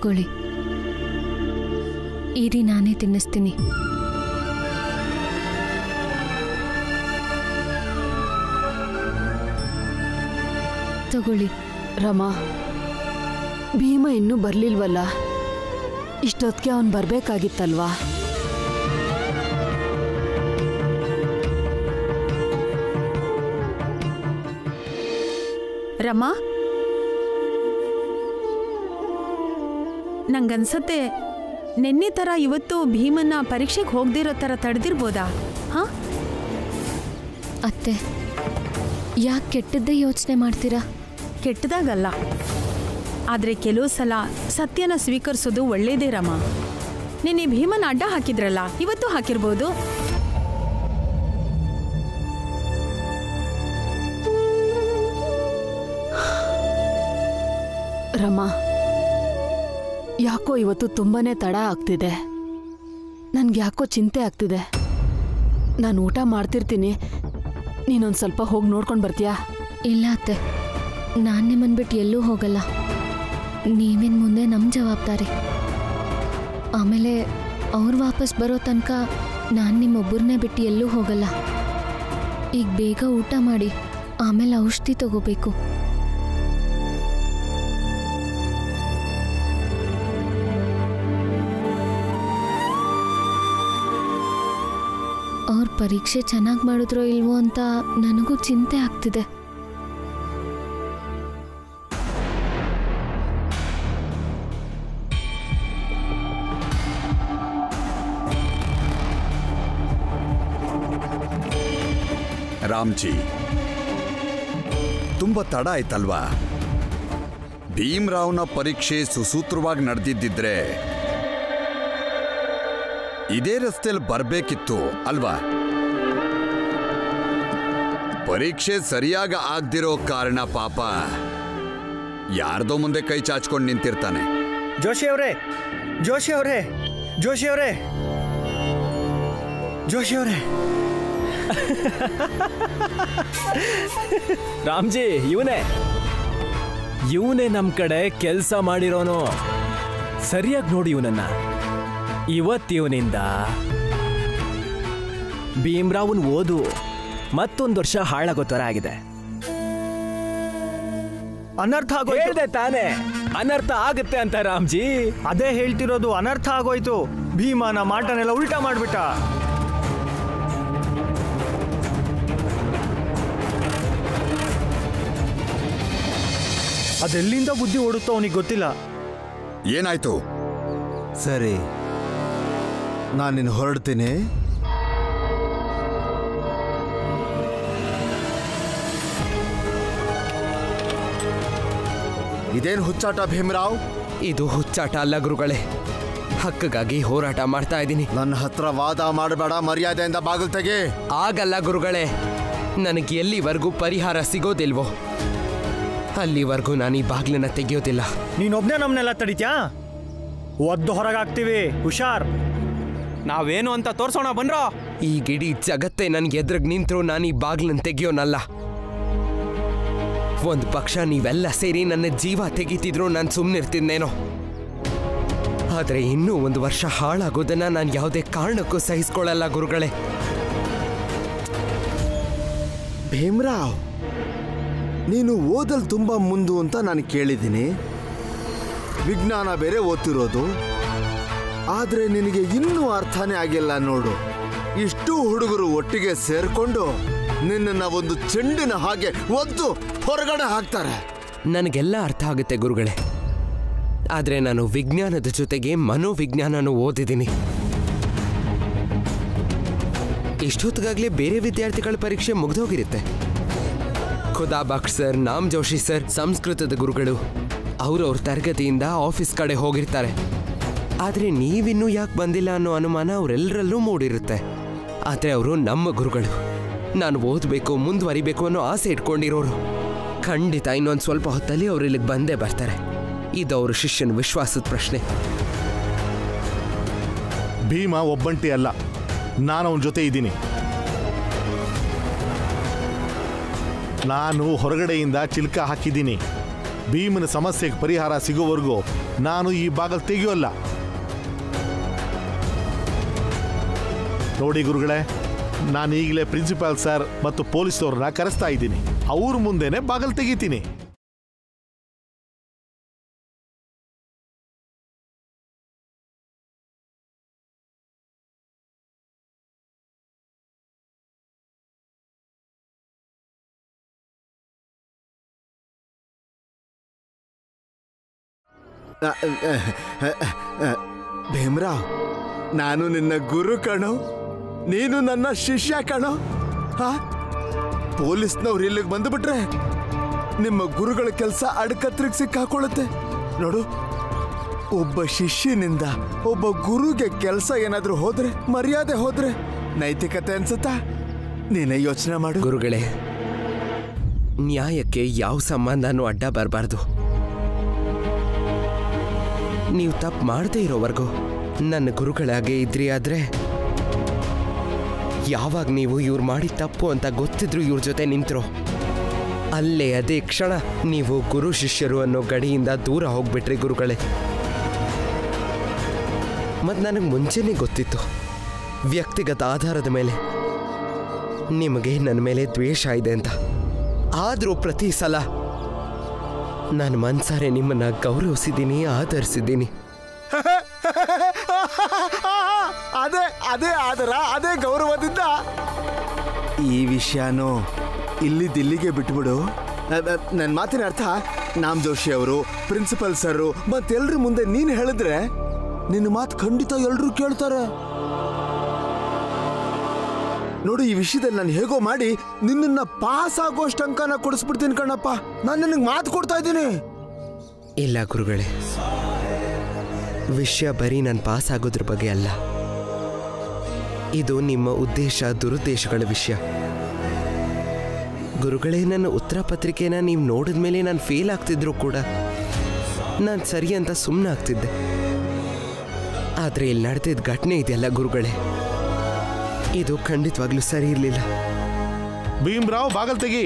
ತಗೊಳ್ಳಿ ಇರಿ ನಾನೇ ತಿನ್ನಿಸ್ತೀನಿ ತಗೊಳ್ಳಿ ರಮಾ ಭೀಮ ಇನ್ನೂ ಬರ್ಲಿಲ್ವಲ್ಲ ಇಷ್ಟೊತ್ತಿಗೆ ಅವನು ಬರ್ಬೇಕಾಗಿತ್ತಲ್ವಾ ರಮಾ ನಂಗನ್ಸತ್ತೆ ನಿನ್ನೆ ಥರ ಇವತ್ತು ಭೀಮನ್ನ ಪರೀಕ್ಷೆಗೆ ಹೋಗ್ದಿರೋ ಥರ ತಡೆದಿರ್ಬೋದಾ ಹಾಂ ಅತ್ತೆ ಯಾಕೆ ಕೆಟ್ಟದ್ದೇ ಯೋಚನೆ ಮಾಡ್ತೀರಾ ಕೆಟ್ಟದಾಗಲ್ಲ ಆದರೆ ಕೆಲವು ಸಲ ಸತ್ಯನ ಸ್ವೀಕರಿಸೋದು ಒಳ್ಳೇದೇ ರಮ ನಿನ್ನೆ ಭೀಮನ ಅಡ್ಡ ಹಾಕಿದ್ರಲ್ಲ ಇವತ್ತು ಹಾಕಿರ್ಬೋದು ರಮಾ ಯಾಕೋ ಇವತ್ತು ತುಂಬಾನೇ ತಡ ಆಗ್ತಿದೆ ನನ್ಗೆ ಯಾಕೋ ಚಿಂತೆ ಆಗ್ತಿದೆ ನಾನು ಊಟ ಮಾಡ್ತಿರ್ತೀನಿ ನೀನೊಂದು ಸ್ವಲ್ಪ ಹೋಗಿ ನೋಡ್ಕೊಂಡು ಬರ್ತೀಯಾ ಇಲ್ಲ ಅತ್ತೆ ನಾನು ನಿಮ್ಮನ್ನು ಬಿಟ್ಟು ಎಲ್ಲೂ ಹೋಗಲ್ಲ ನೀವಿನ್ ಮುಂದೆ ನಮ್ಮ ಜವಾಬ್ದಾರಿ ಆಮೇಲೆ ಅವ್ರು ವಾಪಸ್ ಬರೋ ತನಕ ನಾನು ನಿಮ್ಮೊಬ್ಬರನ್ನೇ ಬಿಟ್ಟು ಎಲ್ಲೂ ಹೋಗಲ್ಲ ಈಗ ಬೇಗ ಊಟ ಮಾಡಿ ಆಮೇಲೆ ಔಷಧಿ ತಗೋಬೇಕು ಅವ್ರ ಪರೀಕ್ಷೆ ಚೆನ್ನಾಗಿ ಮಾಡಿದ್ರೋ ಇಲ್ವೋ ಅಂತ ನನಗೂ ಚಿಂತೆ ಆಗ್ತಿದೆ ರಾಮ್ಜಿ ತುಂಬ ತಡ ಆಯ್ತಲ್ವಾ ಭೀಮ್ರಾವ್ನ ಪರೀಕ್ಷೆ ಸುಸೂತ್ರವಾಗಿ ನಡೆದಿದ್ದಿದ್ರೆ ಇದೇ ರಸ್ತೆಯಲ್ಲಿ ಬರಬೇಕಿತ್ತು ಅಲ್ವಾ ಪರೀಕ್ಷೆ ಸರಿಯಾಗಿ ಆಗ್ದಿರೋ ಕಾರಣ ಪಾಪ ಯಾರ್ದೋ ಮುಂದೆ ಕೈ ಚಾಚ್ಕೊಂಡು ನಿಂತಿರ್ತಾನೆ ಜೋಶಿ ಅವರೇ ಜೋಶಿ ಅವರೇ ಜೋಶಿ ಅವರೇ ಜೋಶಿ ಅವರೇ ರಾಮ್ಜಿ ಇವನೇ ಇವನೇ ನಮ್ ಕಡೆ ಕೆಲಸ ಮಾಡಿರೋನು ಸರಿಯಾಗಿ ನೋಡಿ ಇವನನ್ನ ಇವತ್ತಿವನಿಂದ ಭೀಮ್ರಾವ್ನ್ ಓದು ಮತ್ತೊಂದು ವರ್ಷ ಹಾಳಾಗೋ ಥರ ಆಗಿದೆ ಅನರ್ಥ ಆಗೋಯ್ತು ಹೇಳ್ದೆ ತಾನೇ ಅನರ್ಥ ಆಗುತ್ತೆ ಅಂತ ರಾಮ್ಜಿ ಅದೇ ಹೇಳ್ತಿರೋದು ಅನರ್ಥ ಆಗೋಯ್ತು ಭೀಮನ ಮಾಟನೆಲ್ಲ ಉಲ್ಟಾ ಮಾಡ್ಬಿಟ್ಟ ಅದೆಲ್ಲಿಂದ ಬುದ್ಧಿ ಓಡುತ್ತೋ ಅವನಿಗೆ ಗೊತ್ತಿಲ್ಲ ಏನಾಯ್ತು ಸರಿ ನಾನು ನಿನ್ನ ಹೊರಡ್ತೀನಿ ಇದೇನು ಹುಚ್ಚಾಟ ಭೀಮರಾವ್ ಇದು ಹುಚ್ಚಾಟ ಅಲ್ಲ ಗುರುಗಳೇ ಹಕ್ಕಗಾಗಿ ಹೋರಾಟ ಮಾಡ್ತಾ ಇದ್ದೀನಿ ನನ್ನ ಹತ್ರ ವಾದ ಮಾಡಬೇಡ ಮರ್ಯಾದೆಯಿಂದ ಬಾಗಿಲು ತೆಗೆ ಆಗಲ್ಲ ಗುರುಗಳೇ ನನಗೆ ಎಲ್ಲಿವರೆಗೂ ಪರಿಹಾರ ಸಿಗೋದಿಲ್ವೋ ಅಲ್ಲಿವರೆಗೂ ನಾನು ಈ ಬಾಗ್ಲನ್ನ ತೆಗೆಯೋದಿಲ್ಲ ನೀನೊಬ್ನೇ ನಮ್ನೆಲ್ಲ ತಡಿತ್ಯಾ ಒದ್ದು ಹೊರಗಾಗ್ತೀವಿ ಹುಷಾರ್ ನಾವೇನು ಅಂತ ತೋರ್ಸೋಣ ಬನ್ರೋ ಈಗ ಇಡೀ ಜಗತ್ತೇ ನನ್ಗೆ ಎದುರಿಗೆ ನಿಂತರೂ ನಾನು ಈ ಬಾಗ್ಲನ್ನ ತೆಗಿಯೋನಲ್ಲ ಒಂದು ಪಕ್ಷ ನೀವೆಲ್ಲ ಸೇರಿ ನನ್ನ ಜೀವ ತೆಗಿತಿದ್ರು ನಾನು ಸುಮ್ಮನಿರ್ತಿದ್ನೇನೋ ಆದರೆ ಇನ್ನೂ ಒಂದು ವರ್ಷ ಹಾಳಾಗೋದನ್ನ ನಾನು ಯಾವುದೇ ಕಾರಣಕ್ಕೂ ಸಹಿಸ್ಕೊಳ್ಳಲ್ಲ ಗುರುಗಳೇ ಭೀಮರಾವ್ ನೀನು ಓದಲ್ ತುಂಬಾ ಮುಂದು ಅಂತ ನಾನು ಕೇಳಿದ್ದೀನಿ ವಿಜ್ಞಾನ ಬೇರೆ ಓದ್ತಿರೋದು ಆದ್ರೆ ನಿನಗೆ ಇನ್ನೂ ಅರ್ಥನೇ ಆಗಿಲ್ಲ ನೋಡು ಇಷ್ಟು ಹುಡುಗರು ಒಟ್ಟಿಗೆ ಸೇರ್ಕೊಂಡು ನಿನ್ನನ್ನ ಒಂದು ಚೆಂಡಿನ ಹಾಗೆ ಒದ್ದು ಹೊರಗಡೆ ಹಾಕ್ತಾರೆ ನನಗೆಲ್ಲ ಅರ್ಥ ಆಗುತ್ತೆ ಗುರುಗಳೇ ಆದರೆ ನಾನು ವಿಜ್ಞಾನದ ಜೊತೆಗೆ ಮನೋವಿಜ್ಞಾನನೂ ಓದಿದ್ದೀನಿ ಇಷ್ಟೊತ್ತಿಗಾಗಲೇ ಬೇರೆ ವಿದ್ಯಾರ್ಥಿಗಳ ಪರೀಕ್ಷೆ ಮುಗ್ದೋಗಿರುತ್ತೆ ಖುದಾಬಾಕ್ ಸರ್ ನಾಮ್ ಜೋಶಿ ಸರ್ ಸಂಸ್ಕೃತದ ಗುರುಗಳು ಅವ್ರವ್ರ ತರಗತಿಯಿಂದ ಆಫೀಸ್ ಕಡೆ ಹೋಗಿರ್ತಾರೆ ಆದರೆ ನೀವಿನ್ನೂ ಯಾಕೆ ಬಂದಿಲ್ಲ ಅನ್ನೋ ಅನುಮಾನ ಅವರೆಲ್ಲರಲ್ಲೂ ಮೂಡಿರುತ್ತೆ ಆದರೆ ಅವರು ನಮ್ಮ ಗುರುಗಳು ನಾನು ಓದಬೇಕು ಮುಂದುವರಿಬೇಕು ಅನ್ನೋ ಆಸೆ ಇಟ್ಕೊಂಡಿರೋರು ಖಂಡಿತ ಇನ್ನೊಂದು ಸ್ವಲ್ಪ ಹೊತ್ತಲ್ಲಿ ಅವ್ರು ಇಲ್ಲಿಗೆ ಬಂದೇ ಬರ್ತಾರೆ ಇದು ಅವ್ರ ಶಿಷ್ಯನ ವಿಶ್ವಾಸದ ಪ್ರಶ್ನೆ ಭೀಮ ಒಬ್ಬಂಟಿ ಅಲ್ಲ ನಾನು ಅವನ ಜೊತೆ ಇದ್ದೀನಿ ನಾನು ಹೊರಗಡೆಯಿಂದ ಚಿಲ್ಕ ಹಾಕಿದ್ದೀನಿ ಭೀಮನ ಸಮಸ್ಯೆಗೆ ಪರಿಹಾರ ಸಿಗೋವರೆಗೂ ನಾನು ಈ ಬಾಗಲ್ ತೆಗೆಯೋಲ್ಲ ನೋಡಿ ಗುರುಗಳೇ ನಾನು ಈಗಲೇ ಪ್ರಿನ್ಸಿಪಾಲ್ ಸರ್ ಮತ್ತು ಪೊಲೀಸ್ನವ್ರನ್ನ ಕರೆಸ್ತಾ ಇದ್ದೀನಿ ಅವ್ರ ಮುಂದೆನೆ ಬಾಗಲ್ ತೆಗಿತೀನಿ ಭೀಮ್ರಾವ್ ನಾನು ನಿನ್ನ ಗುರು ಕಣೋ ನೀನು ನನ್ನ ಶಿಷ್ಯ ಕಣೋ ಹಾ ಪೊಲೀಸ್ನವ್ರು ಇಲ್ಲಿಗೆ ಬಂದುಬಿಟ್ರೆ ನಿಮ್ಮ ಗುರುಗಳ ಕೆಲಸ ಅಡ್ಕತ್ರಿಗೆ ಸಿಕ್ಕಾಕೊಳ್ಳುತ್ತೆ ನೋಡು ಒಬ್ಬ ಶಿಷ್ಯನಿಂದ ಒಬ್ಬ ಗುರುಗೆ ಕೆಲಸ ಏನಾದ್ರೂ ಹೋದ್ರೆ ಮರ್ಯಾದೆ ಹೋದ್ರೆ ನೈತಿಕತೆ ಅನ್ಸುತ್ತಾ ನೀನೇ ಯೋಚನೆ ಮಾಡು ಗುರುಗಳೇ ನ್ಯಾಯಕ್ಕೆ ಯಾವ ಸಂಬಂಧನೂ ಅಡ್ಡ ಬರಬಾರ್ದು ನೀವು ತಪ್ಪು ಮಾಡದೇ ಇರೋವರೆಗೂ ನನ್ನ ಗುರುಗಳಾಗೆ ಇದ್ರಿ ಆದ್ರೆ ಯಾವಾಗ ನೀವು ಇವ್ರು ಮಾಡಿ ತಪ್ಪು ಅಂತ ಗೊತ್ತಿದ್ರು ಇವ್ರ ಜೊತೆ ನಿಂತರು ಅಲ್ಲೇ ಅದೇ ಕ್ಷಣ ನೀವು ಗುರು ಶಿಷ್ಯರು ಅನ್ನೋ ಗಡಿಯಿಂದ ದೂರ ಹೋಗ್ಬಿಟ್ರಿ ಗುರುಗಳೇ ಮತ್ತು ನನಗೆ ಮುಂಚೆನೇ ಗೊತ್ತಿತ್ತು ವ್ಯಕ್ತಿಗತ ಆಧಾರದ ಮೇಲೆ ನಿಮಗೆ ನನ್ನ ಮೇಲೆ ದ್ವೇಷ ಇದೆ ಅಂತ ಆದರೂ ಪ್ರತಿ ಸಲ ನಾನು ಮನ್ಸಾರೆ ನಿಮ್ಮನ್ನ ಗೌರವಿಸಿದ್ದೀನಿ ಆಧರಿಸಿದ್ದೀನಿ ಅದೇ ಅದೇ ಆದರ ಅದೇ ಗೌರವದಿಂದ ಈ ವಿಷಯನೂ ಇಲ್ಲಿದ್ದಿಲ್ಲಿಗೆ ಬಿಟ್ಬಿಡು ನನ್ನ ಮಾತಿನ ಅರ್ಥ ನಾಮ್ ಜೋಶಿ ಅವರು ಪ್ರಿನ್ಸಿಪಲ್ ಸರ್ ಮತ್ತೆಲ್ರ ಮುಂದೆ ನೀನು ಹೇಳಿದ್ರೆ ನಿನ್ನ ಮಾತು ಖಂಡಿತ ಎಲ್ರೂ ಕೇಳ್ತಾರೆ ನೋಡು ಈ ವಿಷಯದಲ್ಲಿ ನಾನು ಹೇಗೋ ಮಾಡಿ ನಿನ್ನನ್ನ ಪಾಸ್ ಆಗೋಷ್ಟು ಅಂಕನ ಕೊಡಿಸ್ಬಿಡ್ತೀನಿ ಕಣಪ್ಪ ನಾನು ನಿನಗೆ ಮಾತು ಕೊಡ್ತಾ ಇದ್ದೀನಿ ಇಲ್ಲ ಗುರುಗಳೇ ವಿಷಯ ಬರೀ ನಾನು ಪಾಸ್ ಆಗೋದ್ರ ಬಗ್ಗೆ ಅಲ್ಲ ಇದು ನಿಮ್ಮ ಉದ್ದೇಶ ದುರುದ್ದೇಶಗಳ ವಿಷಯ ಗುರುಗಳೇ ನನ್ನ ಉತ್ತರ ಪತ್ರಿಕೆನ ನೀವು ನೋಡಿದ ಮೇಲೆ ನಾನು ಫೇಲ್ ಆಗ್ತಿದ್ರು ಕೂಡ ನಾನು ಸರಿ ಅಂತ ಸುಮ್ಮನೆ ಆಗ್ತಿದ್ದೆ ಆದರೆ ಇಲ್ಲಿ ನಡೆದಿದ್ದ ಘಟನೆ ಇದೆಯಲ್ಲ ಗುರುಗಳೇ ಇದು ಖಂಡಿತವಾಗ್ಲೂ ಸರಿ ಇರಲಿಲ್ಲ ಭೀಮ್ರಾವ್ ಬಾಗಲ್ ತೆಗಿ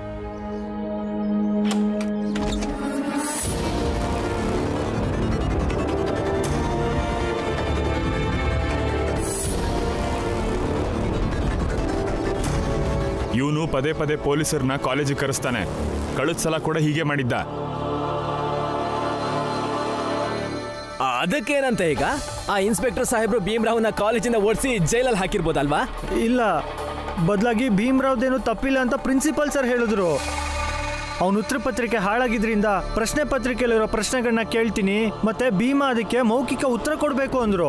ಇವನು ಪದೇ ಪದೇ ಪೊಲೀಸರನ್ನ ಕಾಲೇಜಿಗೆ ಕರೆಸ್ತಾನೆ ಕಳೆದ ಸಲ ಕೂಡ ಹೀಗೆ ಮಾಡಿದ್ದ ಅದಕ್ಕೇನಂತ ಈಗ ಆ ಇನ್ಸ್ಪೆಕ್ಟರ್ ಸಾಹೇಬ್ರು ಭೀಮ್ರಾವ್ನ ಕಾಲೇಜಿಂದ ಓಡಿಸಿ ಜೈಲಲ್ಲಿ ಹಾಕಿರ್ಬೋದಲ್ವಾ ಇಲ್ಲ ಬದಲಾಗಿ ಭೀಮ್ರಾವ್ದೇನು ತಪ್ಪಿಲ್ಲ ಅಂತ ಪ್ರಿನ್ಸಿಪಲ್ ಸರ್ ಹೇಳಿದ್ರು ಅವನ ಉತ್ತರ ಪತ್ರಿಕೆ ಹಾಳಾಗಿದ್ರಿಂದ ಪ್ರಶ್ನೆ ಪತ್ರಿಕೆಯಲ್ಲಿರೋ ಪ್ರಶ್ನೆಗಳನ್ನ ಕೇಳ್ತೀನಿ ಮತ್ತೆ ಭೀಮಾ ಅದಕ್ಕೆ ಮೌಖಿಕ ಉತ್ತರ ಕೊಡಬೇಕು ಅಂದ್ರು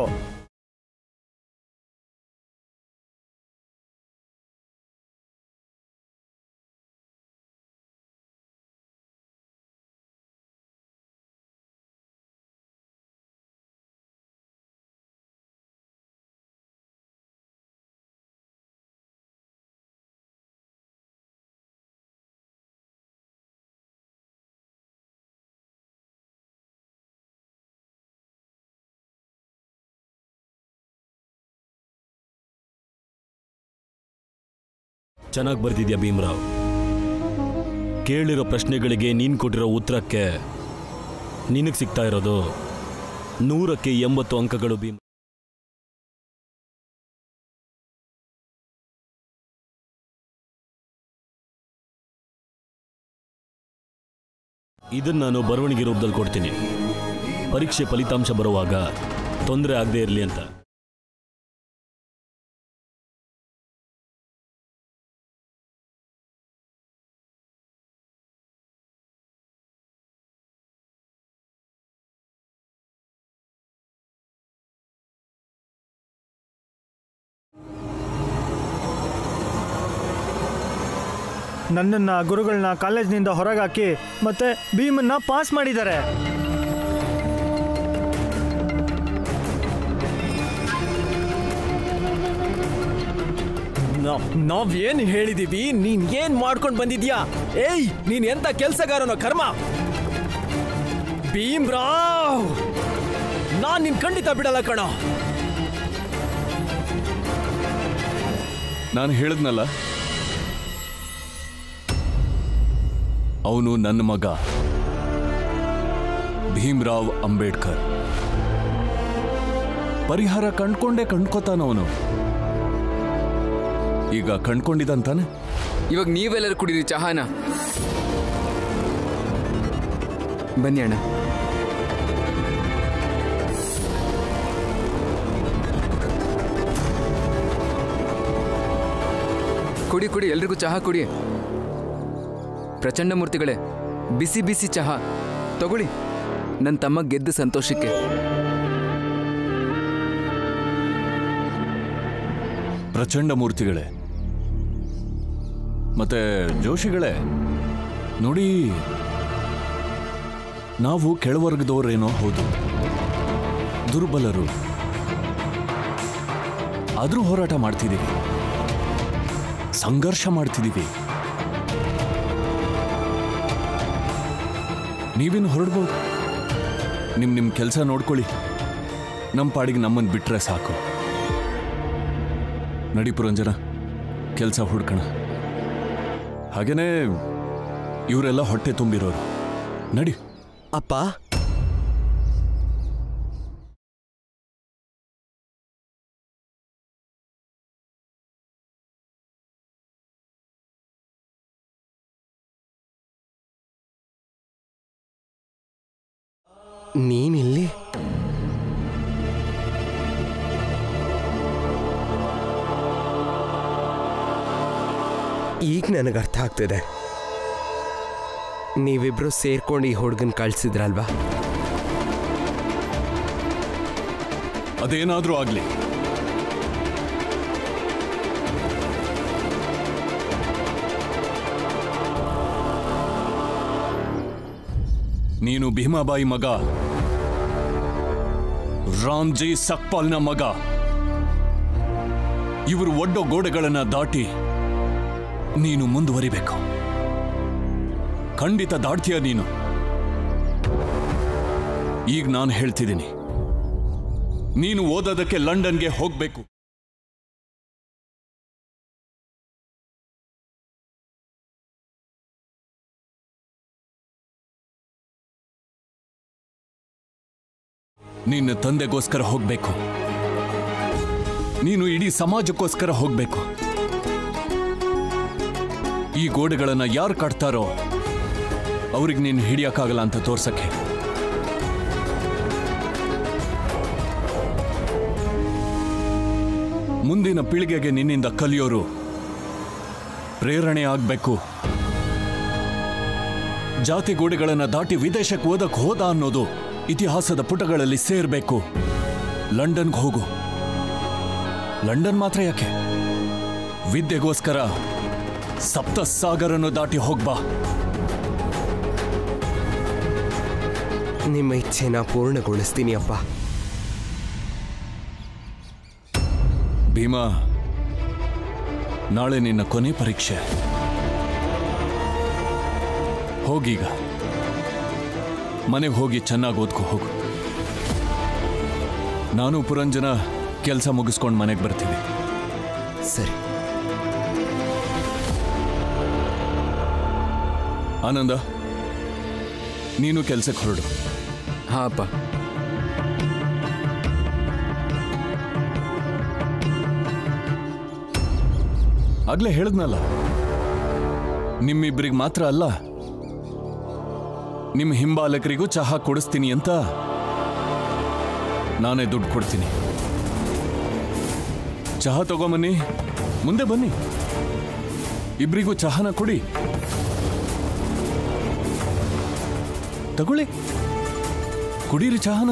ಚೆನ್ನಾಗಿ ಬರ್ತಿದ್ಯಾ ಭೀಮ್ರಾವ್ ಕೇಳಿರೋ ಪ್ರಶ್ನೆಗಳಿಗೆ ನೀನು ಕೊಟ್ಟಿರೋ ಉತ್ತರಕ್ಕೆ ನಿನಗೆ ಸಿಗ್ತಾ ಇರೋದು ನೂರಕ್ಕೆ ಎಂಬತ್ತು ಅಂಕಗಳು ಭೀಮ್ ಇದನ್ನು ನಾನು ಬರವಣಿಗೆ ರೂಪದಲ್ಲಿ ಕೊಡ್ತೀನಿ ಪರೀಕ್ಷೆ ಫಲಿತಾಂಶ ಬರುವಾಗ ತೊಂದರೆ ಆಗದೆ ಇರಲಿ ಅಂತ ನನ್ನನ್ನ ಗುರುಗಳನ್ನ ಕಾಲೇಜ್ನಿಂದ ಹೊರಗಾಕಿ ಮತ್ತೆ ಭೀಮನ್ನ ಪಾಸ್ ಮಾಡಿದ್ದಾರೆ ನಾವೇನ್ ಹೇಳಿದೀವಿ ನೀನ್ ಏನ್ ಮಾಡ್ಕೊಂಡ್ ಬಂದಿದ್ಯಾ ಏಯ್ ನೀನ್ ಎಂತ ಕೆಲ್ಸಗಾರನೋ ಕರ್ಮ ಭೀಮ್ರಾವ್ ನಾನ್ ನಿನ್ ಖಂಡಿತ ಬಿಡಲ್ಲ ಕಣೋ ನಾನು ಹೇಳಿದ್ನಲ್ಲ ಅವನು ನನ್ನ ಮಗ ಭೀಮ್ರಾವ್ ಅಂಬೇಡ್ಕರ್ ಪರಿಹಾರ ಕಂಡ್ಕೊಂಡೇ ಕಂಡ್ಕೋತಾನವನು ಈಗ ಕಂಡ್ಕೊಂಡಿದಂತಾನೆ ಇವಾಗ ನೀವೆಲ್ಲರೂ ಕುಡೀರಿ ಚಹಾನ ಬನ್ನಿ ಅಣ್ಣ ಕುಡಿ ಕುಡಿ ಎಲ್ರಿಗೂ ಚಹಾ ಕುಡಿ ಪ್ರಚಂಡ ಮೂರ್ತಿಗಳೇ ಬಿಸಿ ಬಿಸಿ ಚಹಾ ತಗೊಳ್ಳಿ ನನ್ನ ತಮ್ಮ ಗೆದ್ದ ಸಂತೋಷಕ್ಕೆ ಪ್ರಚಂಡ ಮೂರ್ತಿಗಳೇ ಮತ್ತೆ ಜೋಶಿಗಳೇ ನೋಡಿ ನಾವು ಕೆಳವರ್ಗದವರೇನೋ ಹೌದು ದುರ್ಬಲರು ಆದ್ರೂ ಹೋರಾಟ ಮಾಡ್ತಿದ್ದೀವಿ ಸಂಘರ್ಷ ಮಾಡ್ತಿದ್ದೀವಿ ನೀವೇನು ಹೊರಡ್ಬೋದು ನಿಮ್ ನಿಮ್ ಕೆಲಸ ನೋಡ್ಕೊಳ್ಳಿ ನಮ್ಮ ಪಾಡಿಗೆ ನಮ್ಮನ್ನು ಬಿಟ್ರೆ ಸಾಕು ನಡಿ ಪುರಂಜನ ಕೆಲಸ ಹುಡ್ಕಣ ಹಾಗೇನೇ ಇವರೆಲ್ಲ ಹೊಟ್ಟೆ ತುಂಬಿರೋರು ನಡಿ ಅಪ್ಪ ನೀನಿಲ್ಲಿ ಈಗ ನನಗೆ ಅರ್ಥ ಆಗ್ತಿದೆ ನೀವಿಬ್ರು ಸೇರ್ಕೊಂಡು ಈ ಹುಡುಗನ್ ಕಳ್ಸಿದ್ರಲ್ವಾ ಅದೇನಾದ್ರೂ ಆಗ್ಲಿ ನೀನು ಭೀಮಾಬಾಯಿ ಮಗ ರಾಮ್ಜಿ ಸಕ್ಪಾಲ್ನ ಮಗ ಇವರು ಒಡ್ಡೋ ಗೋಡೆಗಳನ್ನ ದಾಟಿ ನೀನು ಮುಂದುವರಿಬೇಕು ಖಂಡಿತ ದಾಟ್ತೀಯ ನೀನು ಈಗ ನಾನು ಹೇಳ್ತಿದ್ದೀನಿ ನೀನು ಓದೋದಕ್ಕೆ ಲಂಡನ್ಗೆ ಹೋಗ್ಬೇಕು ನಿನ್ನ ತಂದೆಗೋಸ್ಕರ ಹೋಗ್ಬೇಕು ನೀನು ಇಡೀ ಸಮಾಜಕ್ಕೋಸ್ಕರ ಹೋಗ್ಬೇಕು ಈ ಗೋಡೆಗಳನ್ನ ಯಾರು ಕಟ್ತಾರೋ ಅವ್ರಿಗೆ ನೀನು ಹಿಡಿಯಕ್ಕಾಗಲ್ಲ ಅಂತ ತೋರ್ಸಕ್ಕೆ ಮುಂದಿನ ಪೀಳಿಗೆಗೆ ನಿನ್ನಿಂದ ಕಲಿಯೋರು ಪ್ರೇರಣೆ ಆಗ್ಬೇಕು ಜಾತಿ ಗೋಡೆಗಳನ್ನ ದಾಟಿ ವಿದೇಶಕ್ಕೆ ಓದಕ್ ಹೋದ ಅನ್ನೋದು ಇತಿಹಾಸದ ಪುಟಗಳಲ್ಲಿ ಸೇರ್ಬೇಕು ಲಂಡನ್ಗೆ ಹೋಗು ಲಂಡನ್ ಮಾತ್ರ ಯಾಕೆ ವಿದ್ಯೆಗೋಸ್ಕರ ಸಪ್ತ ಸಾಗರನ್ನು ದಾಟಿ ಹೋಗ್ಬಾ ನಿಮ್ಮ ಇಚ್ಛೆನ ಪೂರ್ಣಗೊಳಿಸ್ತೀನಿ ಅಪ್ಪ ಭೀಮಾ ನಾಳೆ ನಿನ್ನ ಕೊನೆ ಪರೀಕ್ಷೆ ಹೋಗೀಗ ಮನೆಗೆ ಹೋಗಿ ಚೆನ್ನಾಗಿ ಓದ್ಕೊ ಹೋಗು ನಾನು ಪುರಂಜನ ಕೆಲಸ ಮುಗಿಸ್ಕೊಂಡು ಮನೆಗೆ ಬರ್ತೀವಿ ಸರಿ ಆನಂದ ನೀನು ಕೆಲ್ಸಕ್ಕೆ ಹೊರಡು ಹಾ ಅಪ್ಪ ಆಗ್ಲೇ ಹೇಳಿದ್ನಲ್ಲ ನಿಮ್ಮಿಬ್ಬರಿಗೆ ಮಾತ್ರ ಅಲ್ಲ ನಿಮ್ಮ ಹಿಂಬಾಲಕರಿಗೂ ಚಹಾ ಕೊಡಿಸ್ತೀನಿ ಅಂತ ನಾನೇ ದುಡ್ಡು ಕೊಡ್ತೀನಿ ಚಹಾ ತಗೊಂಬನ್ನಿ ಮುಂದೆ ಬನ್ನಿ ಇಬ್ರಿಗೂ ಚಹಾನ ಕೊಡಿ ತಗೊಳ್ಳಿ ಕುಡೀರಿ ಚಹಾನ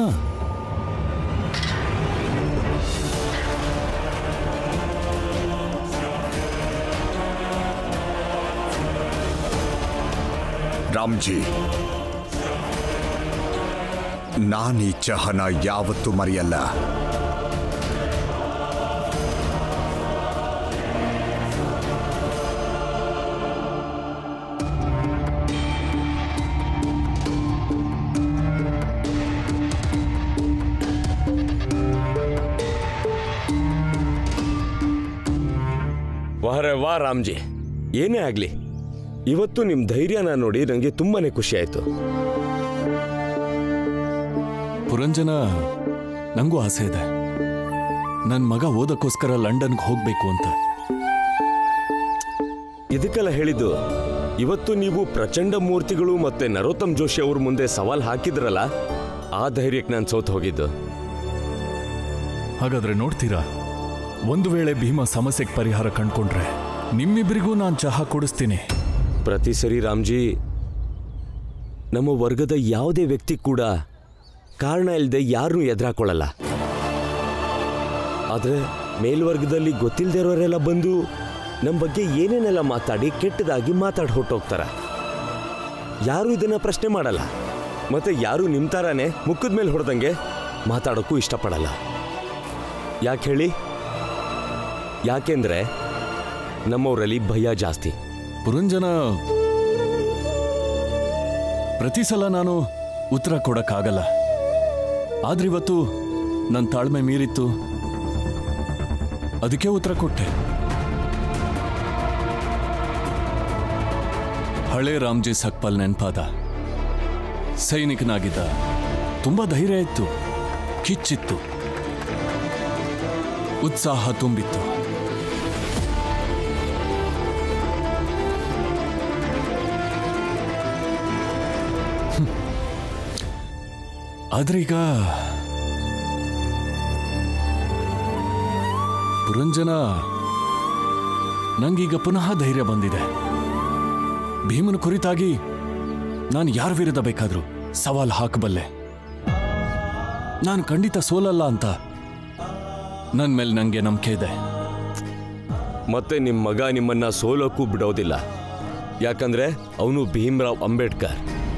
ರಾಮ್ಜಿ ನಾನೀ ಚಹನ ಯಾವತ್ತೂ ಮರೆಯಲ್ಲ ವಾರೆ ವಾ ರಾಮ್ಜಿ ಏನೇ ಆಗಲಿ ಇವತ್ತು ನಿಮ್ಮ ಧೈರ್ಯನ ನೋಡಿ ನನಗೆ ತುಂಬಾನೇ ಖುಷಿ ಆಯಿತು ಪುರಂಜನ ನಂಗೂ ಆಸೆ ಇದೆ ನನ್ನ ಮಗ ಓದಕ್ಕೋಸ್ಕರ ಲಂಡನ್ಗೆ ಹೋಗ್ಬೇಕು ಅಂತ ಇದಕ್ಕೆಲ್ಲ ಹೇಳಿದ್ದು ಇವತ್ತು ನೀವು ಪ್ರಚಂಡ ಮೂರ್ತಿಗಳು ಮತ್ತೆ ನರೋತ್ತಮ್ ಜೋಶಿ ಅವ್ರ ಮುಂದೆ ಸವಾಲ್ ಹಾಕಿದ್ರಲ್ಲ ಆ ಧೈರ್ಯಕ್ಕೆ ನಾನು ಸೋತ್ ಹೋಗಿದ್ದು ಹಾಗಾದ್ರೆ ನೋಡ್ತೀರಾ ಒಂದು ವೇಳೆ ಭೀಮಾ ಸಮಸ್ಯೆಗೆ ಪರಿಹಾರ ಕಂಡ್ಕೊಂಡ್ರೆ ನಿಮ್ಮಿಬ್ಬರಿಗೂ ನಾನು ಚಹಾ ಕೊಡಿಸ್ತೀನಿ ಪ್ರತಿ ಸರಿ ರಾಮ್ಜಿ ನಮ್ಮ ವರ್ಗದ ಯಾವುದೇ ವ್ಯಕ್ತಿ ಕೂಡ ಕಾರಣ ಇಲ್ಲದೆ ಯಾರನ್ನೂ ಎದುರಾಕೊಳ್ಳಲ್ಲ ಆದರೆ ಮೇಲ್ವರ್ಗದಲ್ಲಿ ಗೊತ್ತಿಲ್ಲದೆ ಇರೋರೆಲ್ಲ ಬಂದು ನಮ್ಮ ಬಗ್ಗೆ ಏನೇನೆಲ್ಲ ಮಾತಾಡಿ ಕೆಟ್ಟದಾಗಿ ಮಾತಾಡಿ ಹೊಟ್ಟೋಗ್ತಾರೆ ಯಾರು ಇದನ್ನ ಪ್ರಶ್ನೆ ಮಾಡಲ್ಲ ಮತ್ತೆ ಯಾರು ನಿಮ್ಮ ಥರಾನೇ ಮುಖದ ಮೇಲೆ ಹೊಡೆದಂಗೆ ಮಾತಾಡೋಕ್ಕೂ ಇಷ್ಟಪಡಲ್ಲ ಯಾಕೆ ಹೇಳಿ ಯಾಕೆಂದ್ರೆ ನಮ್ಮವರಲ್ಲಿ ಭಯ ಜಾಸ್ತಿ ಪುರಂಜನ ಪ್ರತಿ ಸಲ ನಾನು ಉತ್ತರ ಕೊಡಕ್ಕಾಗಲ್ಲ ಆದ್ರೆ ಇವತ್ತು ನನ್ನ ತಾಳ್ಮೆ ಮೀರಿತ್ತು ಅದಕ್ಕೆ ಉತ್ತರ ಕೊಟ್ಟೆ ಹಳೆ ರಾಮ್ಜಿ ಸಕ್ಪಲ್ ನೆನ್ಪಾದ ಸೈನಿಕನಾಗಿದ್ದ ತುಂಬಾ ಧೈರ್ಯ ಇತ್ತು ಕಿಚ್ಚಿತ್ತು ಉತ್ಸಾಹ ತುಂಬಿತ್ತು ಆದ್ರೀಗ ಪುರಂಜನ ನಂಗೀಗ ಪುನಃ ಧೈರ್ಯ ಬಂದಿದೆ ಭೀಮನ ಕುರಿತಾಗಿ ನಾನು ಯಾರ ವಿರುದ್ಧ ಬೇಕಾದ್ರೂ ಸವಾಲ್ ಹಾಕಬಲ್ಲೆ ನಾನು ಖಂಡಿತ ಸೋಲಲ್ಲ ಅಂತ ನನ್ನ ಮೇಲೆ ನಂಗೆ ನಂಬಿಕೆ ಇದೆ ಮತ್ತೆ ನಿಮ್ಮ ಮಗ ನಿಮ್ಮನ್ನ ಸೋಲೋಕ್ಕೂ ಬಿಡೋದಿಲ್ಲ ಯಾಕಂದ್ರೆ ಅವನು ಭೀಮ್ರಾವ್ ಅಂಬೇಡ್ಕರ್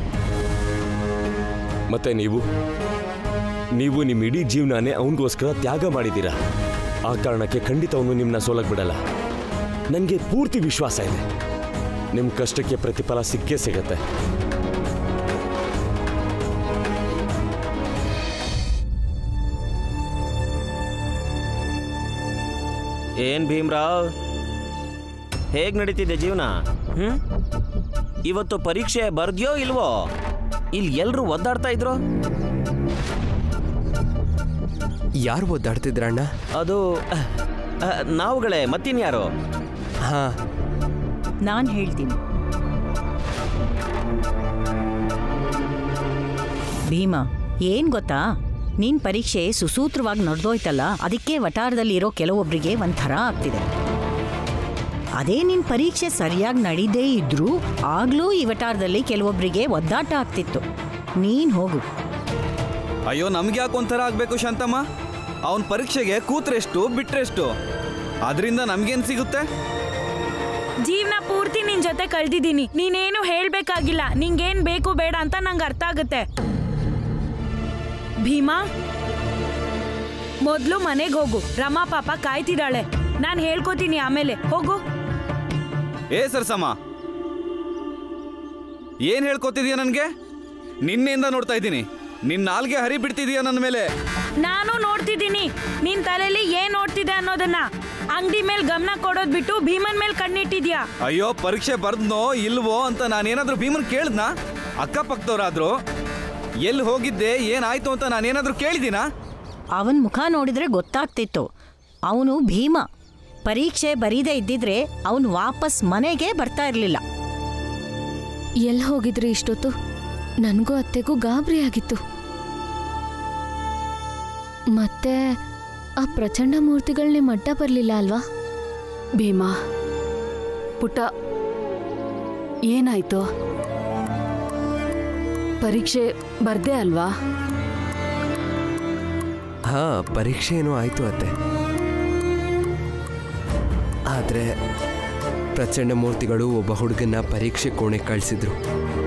ಮತ್ತೆ ನೀವು ನೀವು ನಿಮ್ಮ ಇಡೀ ಜೀವನನೇ ಅವನಿಗೋಸ್ಕರ ತ್ಯಾಗ ಮಾಡಿದ್ದೀರಾ ಆ ಕಾರಣಕ್ಕೆ ಖಂಡಿತ ಅವನು ನಿಮ್ಮನ್ನ ಸೋಲಕ್ ಬಿಡಲ್ಲ ನನಗೆ ಪೂರ್ತಿ ವಿಶ್ವಾಸ ಇದೆ ನಿಮ್ಮ ಕಷ್ಟಕ್ಕೆ ಪ್ರತಿಫಲ ಸಿಕ್ಕೇ ಸಿಗತ್ತೆ ಏನ್ ಭೀಮ್ರಾವ್ ಹೇಗ್ ನಡೀತಿದೆ ಜೀವನ ಹ್ಮ್ ಇವತ್ತು ಪರೀಕ್ಷೆ ಬರ್ದ್ಯೋ ಇಲ್ವೋ ಇಲ್ಲಿ ಎಲ್ರು ಒದ್ದಾಡ್ತಾ ಇದ್ರು ಯಾರು ಒದ್ದಾಡ್ತಿದ್ರಣ್ಣ ಅದು ಅಹ್, ಅಹ್, ನಾವುಗಳೇ ಮತ್ತಿನ್ಯಾರು ಹಾ ನಾನು ಹೇಳ್ತೀನಿ ಭೀಮಾ ಏನ್ ಗೊತ್ತಾ ನಿನ್ ಪರೀಕ್ಷೆ ಸುಸೂತ್ರವಾಗಿ ನಡೆದೋಯ್ತಲ್ಲ ಅದಕ್ಕೆ ವಟಾರದಲ್ಲಿ ಇರೋ ಕೆಲವೊಬ್ರಿಗೆ ಒಂಥರ ಆಗ್ತಿದೆ ಅದೇ ನಿನ್ ಪರೀಕ್ಷೆ ಸರಿಯಾಗಿ ನಡೀದೇ ಇದ್ರೂ ಆಗ್ಲೂ ಈ ವಟಾರದಲ್ಲಿ ಕೆಲವೊಬ್ರಿಗೆ ಒದ್ದಾಟ ಆಗ್ತಿತ್ತು ನೀನ್ ಹೋಗು ಅಯ್ಯೋ ನಮ್ಗೆ ಯಾಕೆ ಒಂಥರ ಆಗ್ಬೇಕು ಶಾಂತಮ್ಮ ಅವನ ಪರೀಕ್ಷೆಗೆ ಕೂತ್ರೆಷ್ಟು ಬಿಟ್ರೆಷ್ಟು ಅದರಿಂದ ನಮ್ಗೇನ್ ಸಿಗುತ್ತೆ ಜೀವನ ಪೂರ್ತಿ ನಿನ್ ಜೊತೆ ಕಳ್ದಿದ್ದೀನಿ ನೀನೇನು ಹೇಳ್ಬೇಕಾಗಿಲ್ಲ ನಿಂಗೇನ್ ಬೇಕು ಬೇಡ ಅಂತ ನಂಗೆ ಅರ್ಥ ಆಗುತ್ತೆ ಭೀಮಾ ಮೊದ್ಲು ಮನೆಗೆ ಹೋಗು ರಮಾ ಪಾಪ ಕಾಯ್ತಿದ್ದಾಳೆ ನಾನು ಹೇಳ್ಕೊತೀನಿ ಆಮೇಲೆ ಹೋಗು ಏ ಸರ್ಸಮ್ಮ ಏನ್ ಹೇಳ್ಕೊತಿದೀಯ ನನ್ಗೆ ನಿನ್ನೆಯಿಂದ ನೋಡ್ತಾ ಇದ್ದೀನಿ ನಿನ್ನ ನಾಲ್ಗೆ ಹರಿ ಬಿಡ್ತಿದೀಯ ನನ್ನ ಮೇಲೆ ನಾನು ನೋಡ್ತಿದ್ದೀನಿ ನಿನ್ ತಲೆಯಲ್ಲಿ ಏನ್ ನೋಡ್ತಿದೆ ಅನ್ನೋದನ್ನ ಅಂಗಡಿ ಮೇಲೆ ಗಮನ ಕೊಡೋದ್ ಬಿಟ್ಟು ಭೀಮನ್ ಮೇಲೆ ಕಣ್ಣಿಟ್ಟಿದ್ಯಾ ಅಯ್ಯೋ ಪರೀಕ್ಷೆ ಬರ್ದ್ನೋ ಇಲ್ವೋ ಅಂತ ನಾನೇನಾದ್ರೂ ಭೀಮನ್ ಕೇಳ್ದ್ನಾ ಅಕ್ಕಪಕ್ಕದವ್ರಾದ್ರು ಎಲ್ಲಿ ಹೋಗಿದ್ದೆ ಏನಾಯ್ತು ಅಂತ ನಾನೇನಾದ್ರೂ ಕೇಳಿದ್ದೀನಾ ಅವನ್ ಮುಖ ನೋಡಿದ್ರೆ ಗೊತ್ತಾಗ್ತಿತ್ತು ಅವನು ಭೀಮ ಪರೀಕ್ಷೆ ಬರೀದೇ ಇದ್ದಿದ್ರೆ ಅವನು ವಾಪಸ್ ಮನೆಗೆ ಬರ್ತಾ ಇರಲಿಲ್ಲ ಎಲ್ಲಿ ಹೋಗಿದ್ರಿ ಇಷ್ಟೊತ್ತು ನನಗೂ ಅತ್ತೆಗೂ ಗಾಬರಿ ಆಗಿತ್ತು ಮತ್ತೆ ಆ ಪ್ರಚಂಡ ಮೂರ್ತಿಗಳು ನಿಮ್ಮ ಅಡ್ಡ ಬರಲಿಲ್ಲ ಅಲ್ವಾ ಭೀಮಾ ಪುಟ್ಟ ಏನಾಯ್ತು ಪರೀಕ್ಷೆ ಬರ್ದೆ ಅಲ್ವಾ ಹಾ ಪರೀಕ್ಷೆ ಏನೋ ಆಯ್ತು ಅತ್ತೆ ಆದ್ರೆ ಪ್ರಚಂಡ ಮೂರ್ತಿಗಳು ಒಬ್ಬ ಹುಡುಗನ ಪರೀಕ್ಷೆ ಕೋಣೆ ಕಳಿಸಿದ್ರು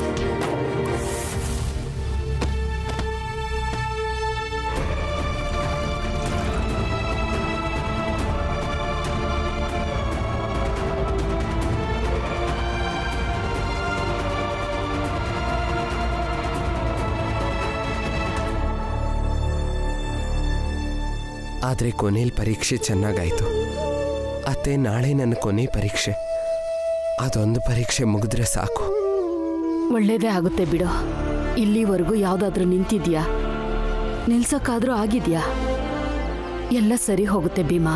ಆದರೆ ಕೊನೆಯಲ್ಲಿ ಪರೀಕ್ಷೆ ಚೆನ್ನಾಗಾಯ್ತು ಅತ್ತೆ ನಾಳೆ ನನ್ನ ಕೊನೆ ಪರೀಕ್ಷೆ ಅದೊಂದು ಪರೀಕ್ಷೆ ಮುಗಿದ್ರೆ ಸಾಕು ಒಳ್ಳೇದೇ ಆಗುತ್ತೆ ಬಿಡು ಇಲ್ಲಿವರೆಗೂ ಯಾವುದಾದ್ರೂ ನಿಂತಿದ್ಯಾ ನಿಲ್ಸಕ್ಕಾದ್ರೂ ಆಗಿದ್ಯಾ ಎಲ್ಲ ಸರಿ ಹೋಗುತ್ತೆ ಭೀಮಾ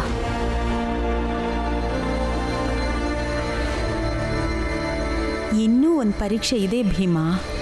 ಇನ್ನೂ ಒಂದು ಪರೀಕ್ಷೆ ಇದೆ ಭೀಮಾ